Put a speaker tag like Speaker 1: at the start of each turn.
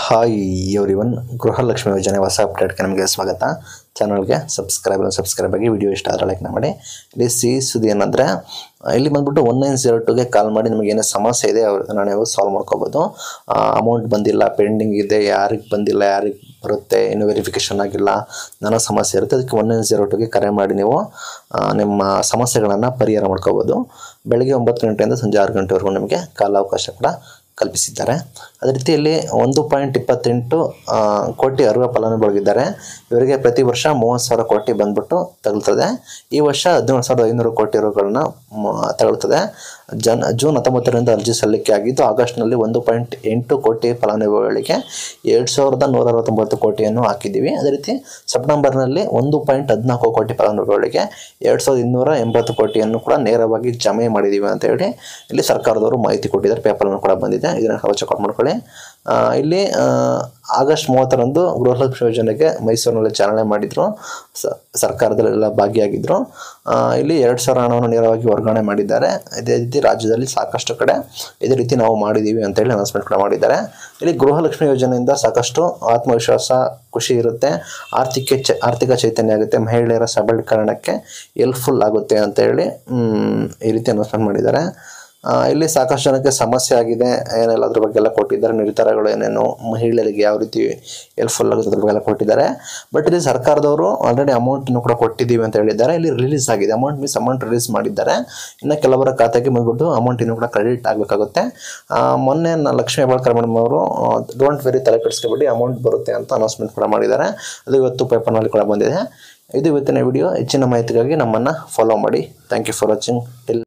Speaker 1: hi everyone Gruhalakshmi ಯೋಜನೆ ಹೊಸ ಅಪ್ಡೇಟ್ಗೆ ನಮಗೆ ಸ್ವಾಗತ ಚಾನಲ್ಗೆ ಸಬ್ಸ್ಕ್ರೈಬ್ ಸಬ್ಸ್ಕ್ರೈಬ್ ಆಗಿ ವಿಡಿಯೋ ಇಷ್ಟ ಆದರೆ ಲೈಕ್ ಮಾಡಿ ಇಲ್ಲಿ ಸಿಹಿ ಸುದ್ದಿ ಏನಂದರೆ ಇಲ್ಲಿ ಬಂದ್ಬಿಟ್ಟು ಒನ್ ನೈನ್ ಜೀರೋ ಟುಗೆ ಕಾಲ್ ಮಾಡಿ ನಿಮಗೆ ಏನೇ ಸಮಸ್ಯೆ ಇದೆ ಅವ್ರನ್ನ ನೀವು ಸಾಲ್ವ್ ಮಾಡ್ಕೋಬೋದು ಅಮೌಂಟ್ ಬಂದಿಲ್ಲ ಪೆಂಡಿಂಗ್ ಇದೆ ಯಾರಿಗೆ ಬಂದಿಲ್ಲ ಯಾರಿಗೆ ಬರುತ್ತೆ ಇನ್ನೂ ವೆರಿಫಿಕೇಷನ್ ಆಗಿಲ್ಲ ನಾನಾ ಸಮಸ್ಯೆ ಇರುತ್ತೆ ಅದಕ್ಕೆ ಒನ್ ನೈನ್ ಜೀರೋ ಟುಗೆ ಕರೆ ಮಾಡಿ ನೀವು ಆ, ನಿಮ್ಮ ಸಮಸ್ಯೆಗಳನ್ನು ಪರಿಹಾರ ಮಾಡ್ಕೋಬೋದು ಬೆಳಗ್ಗೆ ಒಂಬತ್ತು ಗಂಟೆಯಿಂದ ಸಂಜೆ ಆರು ಗಂಟೆವರೆಗೂ ನಿಮಗೆ ಕಾಲಾವಕಾಶ ಕೂಡ ಕಲ್ಪಿಸಿದ್ದಾರೆ ಅದೇ ರೀತಿಯಲ್ಲಿ ಒಂದು ಪಾಯಿಂಟ್ ಇಪ್ಪತ್ತೆಂಟು ಆ, ಕೋಟಿ ಅರ್ಹ ಫಲಾನುಭವಿಗಳಿದ್ದಾರೆ ಇವರಿಗೆ ಪ್ರತಿ ವರ್ಷ ಮೂವತ್ತು ಸಾವಿರ ಕೋಟಿ ಬಂದ್ಬಿಟ್ಟು ತಗುಲ್ತದೆ ಈ ವರ್ಷ ಹದಿನೇಳು ಸಾವಿರದ ಐನೂರು ಕೋಟಿ ರುಗಳನ್ನ ತಗೊಳ್ತದೆ ಜನ್ ಜೂನ್ ಹತ್ತೊಂಬತ್ತರಿಂದ ಅರ್ಜಿ ಸಲ್ಲಿಕೆ ಆಗಿದ್ದು ಆಗಸ್ಟ್ನಲ್ಲಿ ಒಂದು ಪಾಯಿಂಟ್ ಎಂಟು ಕೋಟಿ ಫಲಾನುಭವಿಗಳಿಗೆ ಎರಡು ಸಾವಿರದ ನೂರ ಅರವತ್ತೊಂಬತ್ತು ಕೋಟಿಯನ್ನು ಹಾಕಿದ್ದೀವಿ ಅದೇ ರೀತಿ ಸೆಪ್ಟೆಂಬರ್ನಲ್ಲಿ ಒಂದು ಪಾಯಿಂಟ್ ಹದಿನಾಲ್ಕು ಕೋಟಿ ಫಲಾನುಭವಿಗಳಿಗೆ ಎರಡು ಸಾವಿರದ ಇನ್ನೂರ ಎಂಬತ್ತು ಕೋಟಿಯನ್ನು ಕೂಡ ನೇರವಾಗಿ ಜಮೆ ಮಾಡಿದ್ದೀವಿ ಅಂತ ಹೇಳಿ ಇಲ್ಲಿ ಸರ್ಕಾರದವರು ಮಾಹಿತಿ ಕೊಟ್ಟಿದ್ದಾರೆ ಪೇಪರನ್ನು ಕೂಡ ಬಂದಿದೆ ಇದನ್ನು ಕವಚ ಕೊಟ್ಟು ಮಾಡ್ಕೊಳ್ಳಿ ಆ, ಇಲ್ಲಿ ಆ, ಆಗಸ್ಟ್ ಮೂವತ್ತರಂದು ಗೃಹಲಕ್ಷ್ಮಿ ಯೋಜನೆಗೆ ಮೈಸೂರಿನಲ್ಲಿ ಚಾಲನೆ ಮಾಡಿದ್ರು ಸ ಸರ್ಕಾರದಲ್ಲೆಲ್ಲ ಭಾಗಿಯಾಗಿದ್ದರು ಆ, ಇಲ್ಲಿ ಎರಡು ಸಾವಿರ ಹಣವನ್ನು ನೇರವಾಗಿ ವರ್ಗಾವಣೆ ಮಾಡಿದ್ದಾರೆ ಇದೇ ರೀತಿ ರಾಜ್ಯದಲ್ಲಿ ಸಾಕಷ್ಟು ಕಡೆ ಇದೇ ರೀತಿ ನಾವು ಮಾಡಿದ್ದೀವಿ ಅಂತೇಳಿ ಅನೌನ್ಸ್ಮೆಂಟ್ ಕೂಡ ಮಾಡಿದ್ದಾರೆ ಇಲ್ಲಿ ಗೃಹಲಕ್ಷ್ಮಿ ಯೋಜನೆಯಿಂದ ಸಾಕಷ್ಟು ಆತ್ಮವಿಶ್ವಾಸ ಖುಷಿ ಇರುತ್ತೆ ಆರ್ಥಿಕ ಚ ಆರ್ಥಿಕ ಚೈತನ್ಯ ಆಗುತ್ತೆ ಮಹಿಳೆಯರ ಸಬಲೀಕರಣಕ್ಕೆ ಹೆಲ್ಪ್ಫುಲ್ ಆಗುತ್ತೆ ಅಂತ ಹೇಳಿ ಮ್, ಈ ರೀತಿ ಅನೌನ್ಸ್ಮೆಂಟ್ ಮಾಡಿದ್ದಾರೆ ಆ, ಇಲ್ಲಿ ಸಾಕಷ್ಟು ಜನಕ್ಕೆ ಸಮಸ್ಯೆ ಆಗಿದೆ ಏನೆಲ್ಲ ಅದ್ರ ಬಗ್ಗೆ ಎಲ್ಲ ಕೊಟ್ಟಿದ್ದಾರೆ ನಿರ್ಧಾರಗಳು ಏನೇನು ಮಹಿಳೆಯರಿಗೆ ಯಾವ ರೀತಿ ಹೆಲ್ಪ್ಫುಲ್ ಆಗುತ್ತೆ ಅದ್ರ ಬಗ್ಗೆ ಎಲ್ಲ ಕೊಟ್ಟಿದ್ದಾರೆ ಬಟ್ ಇಲ್ಲಿ ಸರ್ಕಾರದವರು ಆಲ್ರೆಡಿ ಅಮೌಂಟನ್ನು ಕೂಡ ಕೊಟ್ಟಿದ್ದೀವಿ ಅಂತ ಹೇಳಿದ್ದಾರೆ ಇಲ್ಲಿ ರಿಲೀಸ್ ಆಗಿದೆ ಅಮೌಂಟ್ ಮೀನ್ಸ್ ಅಮೌಂಟ್ ರಿಲೀಸ್ ಮಾಡಿದ್ದಾರೆ ಇನ್ನು ಕೆಲವರ ಖಾತೆಗೆ ಬಂದ್ಬಿಟ್ಟು ಅಮೌಂಟ್ ಇನ್ನೂ ಕೂಡ ಕ್ರೆಡಿಟ್ ಆಗಬೇಕಾಗುತ್ತೆ ಮೊನ್ನೆ ನ- ಲಕ್ಷ್ಮೀ ಹೆಬ್ಬಾಳ್ಕರ್ ಮೇಡಮ್ ಅವರು ಡೋಂಟ್ ವೆರಿ ತಲೆ ಕೆಡಿಸ್ಕೊಬಿಟ್ಟು ಅಮೌಂಟ್ ಬರುತ್ತೆ ಅಂತ ಅನೌನ್ಸ್ಮೆಂಟ್ ಕೂಡ ಮಾಡಿದ್ದಾರೆ ಅದು ಇವತ್ತು ಪೇಪರ್ನಲ್ಲಿ ಕೂಡ ಬಂದಿದೆ ಇದು ಇವತ್ತಿನ ವಿಡಿಯೋ ಹೆಚ್ಚಿನ ಮಾಹಿತಿಗಾಗಿ ನಮ್ಮನ್ನು ಫಾಲೋ ಮಾಡಿ thank you for watching till